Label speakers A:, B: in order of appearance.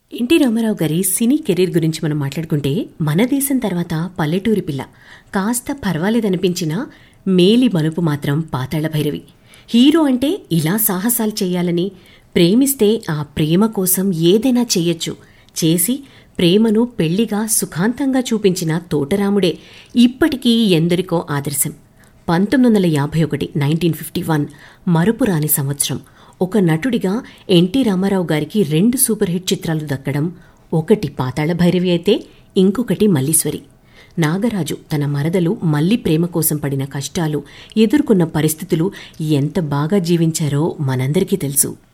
A: NT Ramarao గారి సినీ career గురించి మనం మాట్లాడుకుంటే మన దేశం తర్వాత పల్లెటూరి పిల్ల కాస్త పర్వాలేదనిపించినా మేలి మలుపు మాత్రం పాతాళ భైరవి హీరో అంటే ఇలా సాహసాలు చేయాలని ప్రేమిస్తే ఆ ప్రేమ కోసం ఏదైనా చెయ్యొచ్చు చేసి ప్రేమను పెళ్లిగా సుఖాంతంగా చూపించిన తోటరాముడే ఇప్పటికీ ఎందరికో ఆదర్శం పంతొమ్మిది వందల యాభై ఒకటి నైన్టీన్ ఫిఫ్టీ వన్ మరుపురాని సంవత్సరం ఒక నటుడిగా ఎన్టీ రామారావు గారికి రెండు సూపర్ హిట్ చిత్రాలు దక్కడం ఒకటి పాతాళ భైరవి అయితే ఇంకొకటి మల్లీశ్వరి నాగరాజు తన మరదలు మల్లి ప్రేమ కోసం పడిన కష్టాలు ఎదుర్కొన్న పరిస్థితులు ఎంత బాగా జీవించారో మనందరికీ తెలుసు